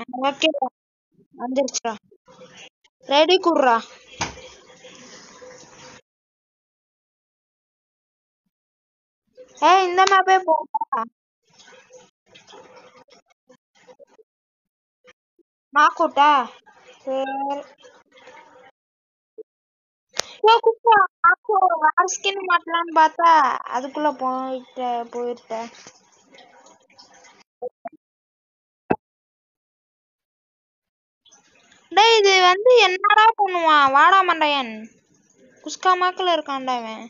ஓகேடா வந்துருச்சுடா ரெடி குடுறா ஏய் இந்த மேப்பே போடா மாக்கூட்டா சரி ஏ குப்பா அப்போ வேற ஸ்கின் மாட்டலாம்னு பார்த்தா அதுக்குள்ள போயிட்ட போயிட்ட டேய் இது வந்து என்னடா பண்ணுவான் வாடா மண்டையன் குஸ்கா மாக்குல இருக்கான்டா இவன்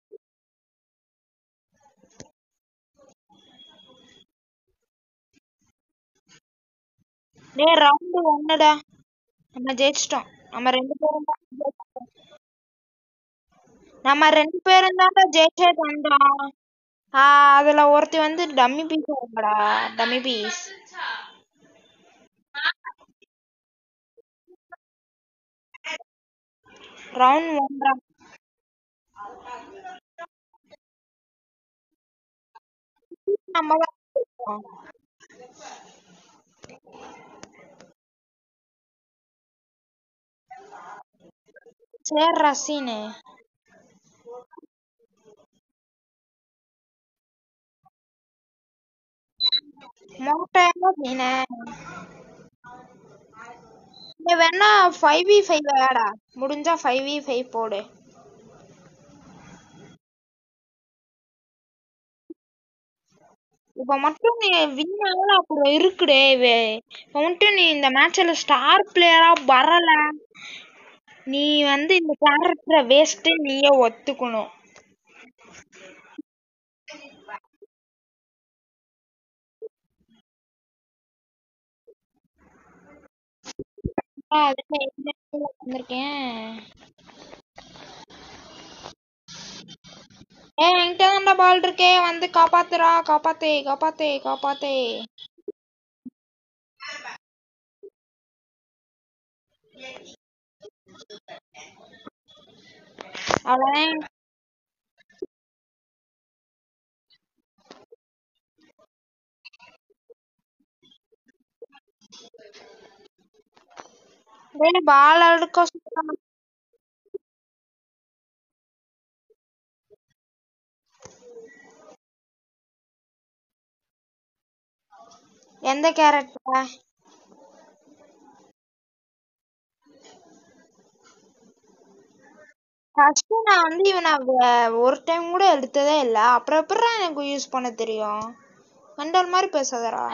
டேய் ரவுண்டு ஒண்ணுடா நம்ம ஜெயிச்சிட்டோம் நம்ம ரெண்டு பேரும் தான் ஜெயிச்சிட்டோம். நம்ம ரெண்டு பேரும் தான்டா ஜெயிச்சே தந்தோம் ஆஹ் அதுல ஒருத்தி வந்து டம்மி பீஸ் இருக்கடா டம்மி பீஸ் ரவுண்ட் ஒன்றா நம்ம தான் ஜெயிச்சோம். சேர்றா சீனு மோட்டையா சீனு நீ வேணா ஃபைவ் வி ஃபைவ் விளையாடா முடிஞ்சா ஃபைவ் வி ஃபைவ் போடு இப்ப மட்டும் நீ வின் ஆகல அப்புறம் இருக்குடே வே இப்ப மட்டும் நீ இந்த மேட்ச்ல ஸ்டார் பிளேயரா வரல நீ வந்து இந்த கேரக்டரை வேஸ்ட் நீயே ஒத்துக்கணும் ஆ, அதுக்கு இந்த இடத்துல வந்திருக்கேன் ஏய் என்கிட்ட தான்டா பால் இருக்கே வந்து காப்பாத்துடா காப்பாத்தே காப்பாத்தே காப்பாத்தே அவ்வளவுதான் டேய் பால் எடுக்க சொல்றான் எந்த கேரக்டர் ஃபர்ஸ்ட் நான் வந்து இவனை வ- ஒரு டைம் கூட எடுத்ததே இல்ல அப்புறம் எப்படிடா எனக்கு யூஸ் பண்ண தெரியும் மெண்டல் மாதிரி பேசாதடா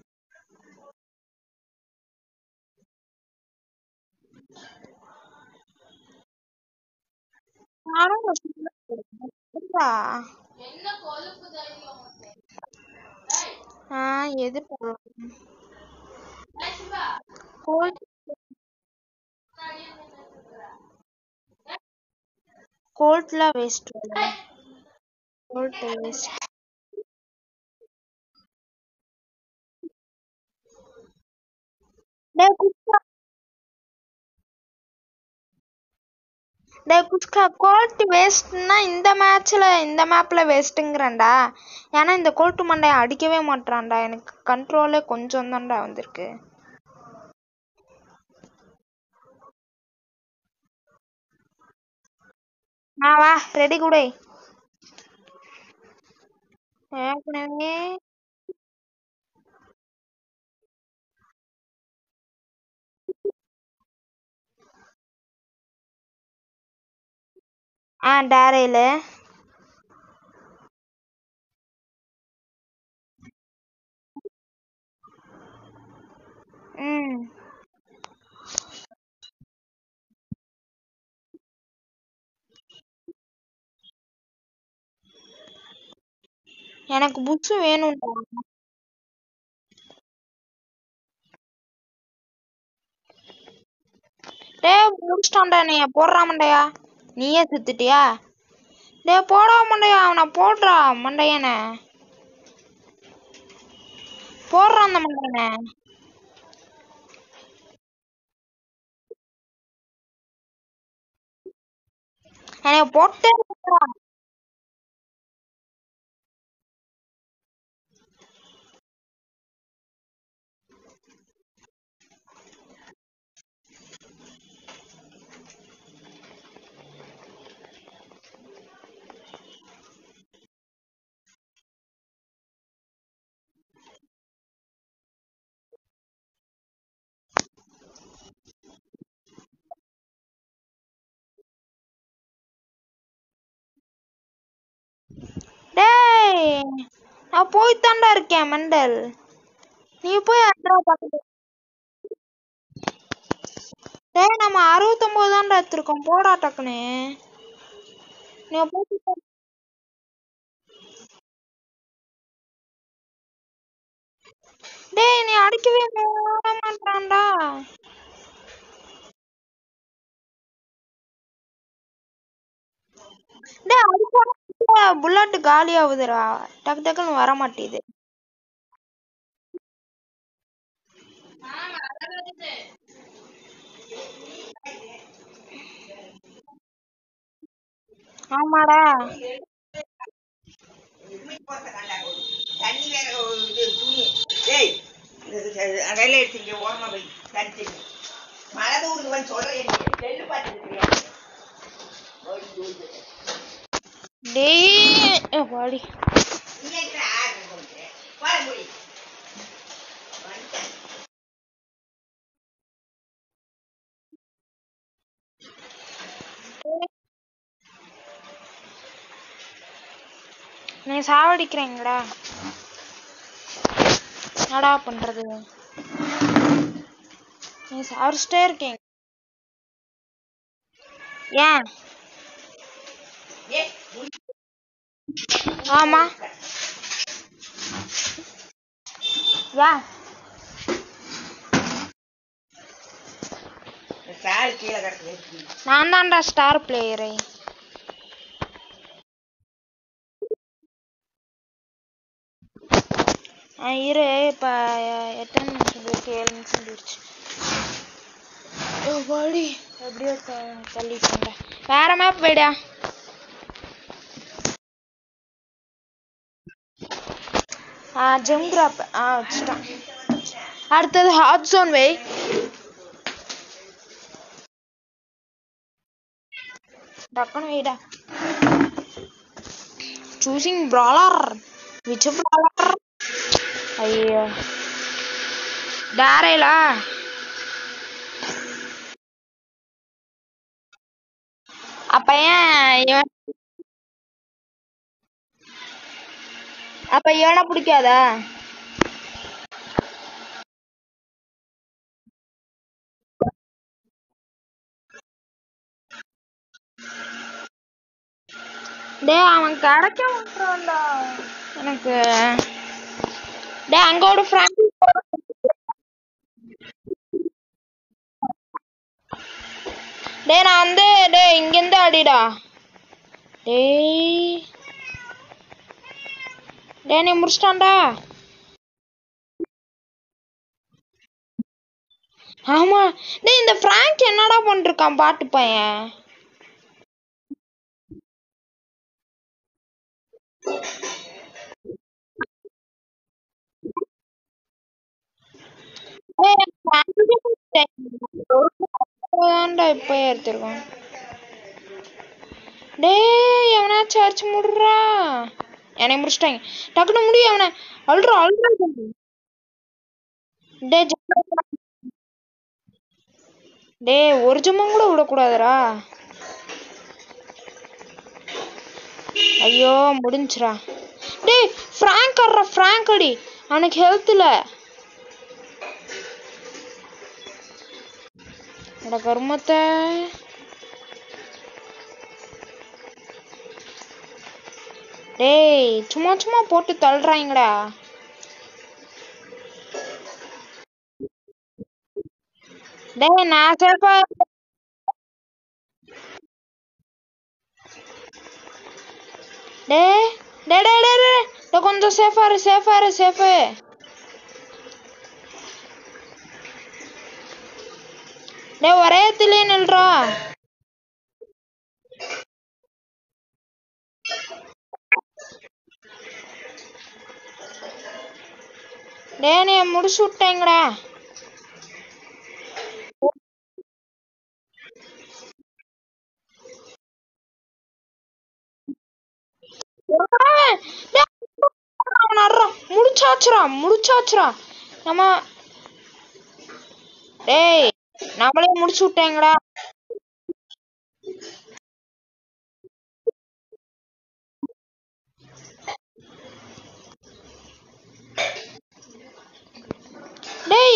நானும் first தான் எடுத்தேன். எப்படிடா? ஆ எது போடுறது? கோல்ட் கோல்ட்லாம் வேஸ்ட் கோல்ட் வேஸ்ட் டேய் குஸ்கா டேய் குஸ்கா கோல்ட் வேஸ்ட்னா இந்த மேட்ச்ல இந்த மேப்ல வேஸ்ட்டுங்கிறேன்டா ஏன்னா இந்த கோல்ட் மண்டையை அடிக்கவே மாட்றான்டா எனக்கு கண்ட்ரோலே கொஞ்சம் தான்டா வந்திருக்கு ஆ வா ரெடி குடே ஏற்கனவே ஆ டேரையில் ம் எனக்கு புக்ஸ் வேணும்டா டேய் முடிச்சிட்டான்டா நீ போடுறா மண்டையா நீயே சுத்துட்டியா டேய் போடா மண்டையா அவனை போடுறா மண்டையனை போடுறான் அந்த மண்டையனை எனக்கு போட்டே இருக்கா நான் போய் தாண்டா இருக்கேன் மெண்டல் நீ போய் அட்ரா பக்கத்து டேய் நம்ம அறுபத்தொம்போது தான்டா எடுத்திருக்கோம் போடா டக்குன்னு நீ போட்டு போ. டேய் நீ அடிக்கவே விட மாட்டான்டா டேய் அடிச்சா புல்லட் காலி ஆகுதுடா டக்கு டக்குன்னு வர மாட்டேது ஆமாடா தண்ணி வேற ஒரு இது துணி டேய் அதெல்லாம் எடுத்து இங்க ஓரமா வை தண்ணி தண்ணி மழை தூருக்கு வந்து சொல்றேன் நீ செல்லு பார்த்துருக்கியா டேய் வாடி நீ எங்க ஆர்டர் பண்ணுறேன் வர முடியும் வந்துட்டேன் நீ சாவடிக்கிறீங்கடா என்னடா பண்றது நீ சாவடிச்சிட்டே இருக்கீங்க ஏன் ஏ முடி ஆமா ஏன் சால் கீழே கிடக்குது நான் தான்டா ஸ்டார் பிளேயரு இரு இப்போ எத்தனை நிமிஷம் போயிருக்கு ஏழு நிமிஷம் போயிடுச்சு ஓ, வாடி எப்படியோ த- தள்ளிட்டேன்டா வேற மேப் போயிடா ஆ ஜெம் கிராப் ஆ வச்சுட்டான் அடுத்தது ஹாட் ஜோன் வை டக்குன்னு வைடா சூசிங் ப்ராலர் விச் ப்ராலர் ஐயோ டேரேலா அப்ப ஏன் இவன் அப்ப இவனை பிடிக்காதா டேய் அவன் கிடைக்க மாட்டான்டா எனக்கு டேய் அங்க ஒரு ஃப்ரெண்ட் டேய் நான் வந்து டேய் இங்க இருந்து அடிடா டேய் டேய் நீ முடிச்சிட்டான்டா ஆமா டேய் இந்த ஃப்ராங்க் என்னடா பண்ணிருக்கான் பாட்டு பையன் தான்டா இப்ப எடுத்திருக்கோம் டேய் எவனாச்சும் அடிச்சு முடுறா என்னை முடிச்சிட்டாங்க டக்குனு முடி அவனை அழுறா அழுறா டேய் ஜெ- டேய் ஒரு ஜம்மம் கூட விடக்கூடாதுடா ஐயோ முடிஞ்சுடா டேய் ஃப்ராங்க் ஆடுறா ஃப்ராங்க் அடி அவனுக்கு ஹெல்த் இல்ல அட கருமத்தை டேய் சும்மா சும்மா போட்டு தள்ளுறாங்கடா டேய் நான் சேஃபா டேய் டேய் டேய் டேய் டேய் டேய் கொஞ்சம் சேஃபா இரு சேஃபா இரு சேஃபு டேய் ஒரே இடத்துலயே நில்றா டேய் நீ முடிச்சு விட்டேங்கடா முடிச்சாச்சுரா முடிச்சாச்சுரா நம்ம டேய் நம்மளே முடிச்சு விட்டேங்கடா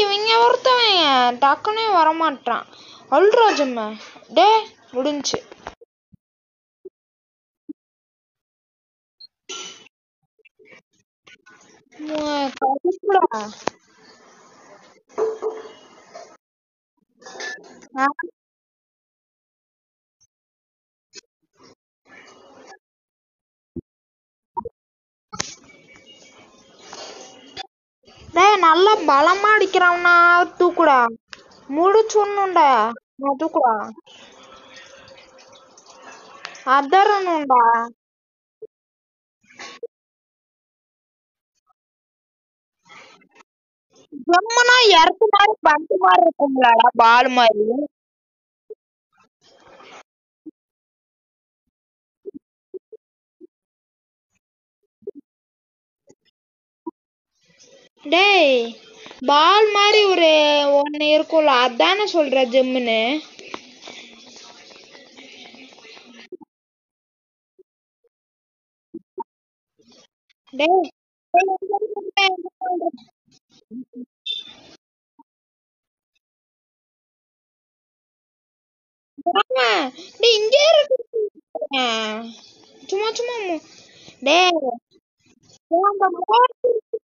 இவங்க ஒருத்தவன் டக்குனே வரமாட்டான் அல்ராஜம்மா டே முடிஞ்சு கடுப்புடா ஆ டேய் நல்லா பலமா அடிக்கிறான்னா தூக்குடா முடிச்சுடணும்டா நான் தூக்குடா அதரணும்டா ஜம்முனா இறக்கு மாதிரி பந்து மாதிரி இருக்கும்லடா பால் மாதிரி டேய் பால் மாதிரி ஒரு ஒன்னு இருக்கும்ல அதானே சொல்ற ஜிம்முன்னு டேய் டேய், எங்க இருக்க? எங்க இருக்க? ஆமா டேய் இங்கே இருக்கு சும்மா சும்மா மு- டேய் டேய், அந்த மோர்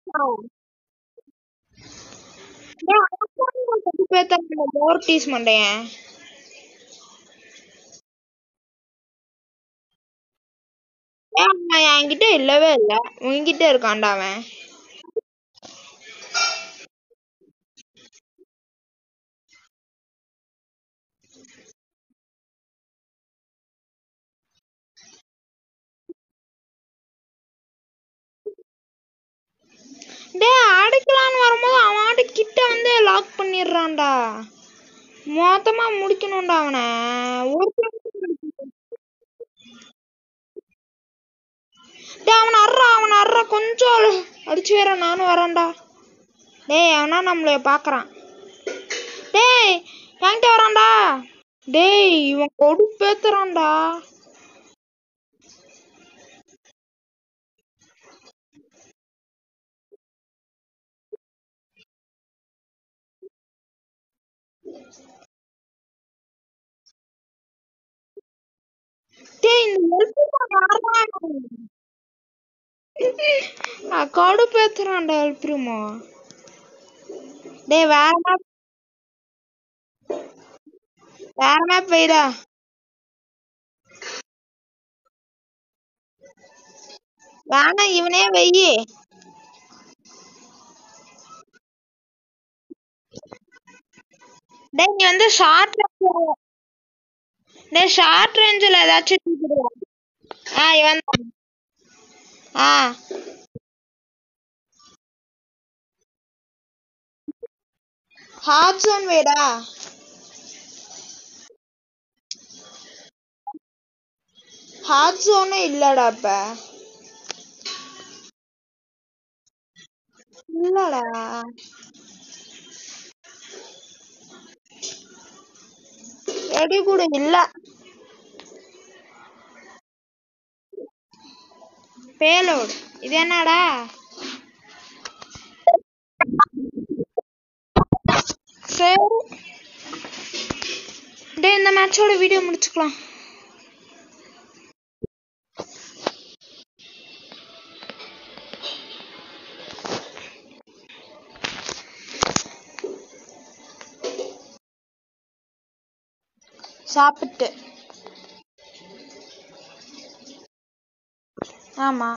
டேய், அவன் பத்து பேர்த்த மோர் டீஸ் மண்டையன் ஏன் அவன் என்கிட்ட இல்லவே இல்ல உன்கிட்ட இருக்கான்டா அவன் டேய் அடிக்கலான்னு வரும்போது அவன் ஆட்டு கிட்ட வந்து லாக் பண்ணிடுறான்டா மொத்தமா முடிக்கணும்டா அவனை ஒரு டேய் அவன் அர்றா அவன் அர்றா கொஞ்சம் அழு- அடிச்சு வேற நானும் வரேன்டா டேய் அவனா நம்மளைய பாக்குறான் டேய் என்கிட்ட வரான்டா டேய் இவன் கொடுப்பேத்துறான்டா டேய் இந்த எல்பிரோ கடுப்பேத்துறான்டா எல்பிரிமோ டேய் வேற மேப் வேற மேப் வைடா வேணா இவனே வெய்யி டேய் நீ வந்து ஷார்ட் டேய் ஷார்ட் ரேஞ்சில் ஏதாச்சும் தூக்கிடுவா ஆ இவன் தான். ஆ ஹாட் ஜோன் வேடா ஹாட் ஜோனே இல்லடா இப்ப இல்லடா எடி கூட இல்ல பேலோட் இது என்னடா சரி டேய் இந்த மேட்சோட வீடியோ முடிச்சுக்கலாம் சாப்பிட்டு ஆமா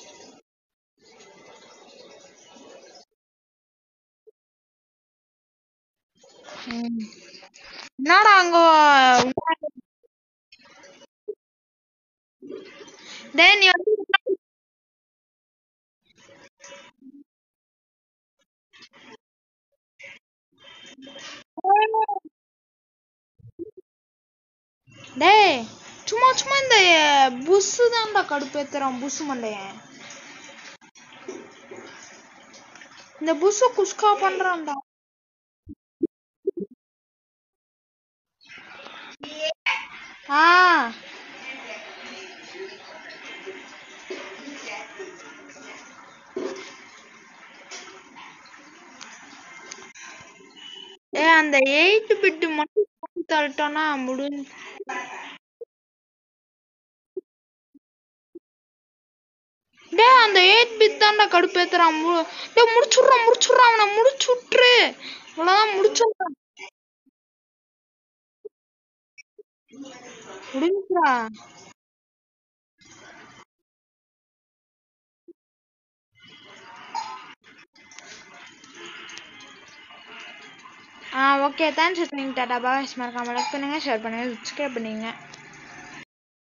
ம். என்னடா அங்க டேய் நீ வந்து டேய் சும்மா சும்மா இந்த புஸ்ஸு தான்டா கடுப்பேத்துறான் புஸ்ஸு மண்டையன் இந்த புஸ்ஸு குஸ்கா பண்றான்டா ஆ டேய் அந்த எயிட் பிட் மட்டும் போட்டு தள்ளிட்டோம்னா முடிஞ்சு டேய் அந்த எயிட் பிட் தான்டா கடுப்பேத்துறான் மு- டேய் முடிச்சுட்றான் முடிச்சுட்றான் அவனை முடிச்சு விட்டுரு அவ்வளோதான் முடிச்சுட்றான் முடிஞ்சுடா ஆ ஓகே தேங்க்ஸ் வாட்சிங் டாடா பாய் மறக்காம லைக் பண்ணுங்க ஷேர் பண்ணுங்க சப்ஸ்கிரைப் பண்ணுங்க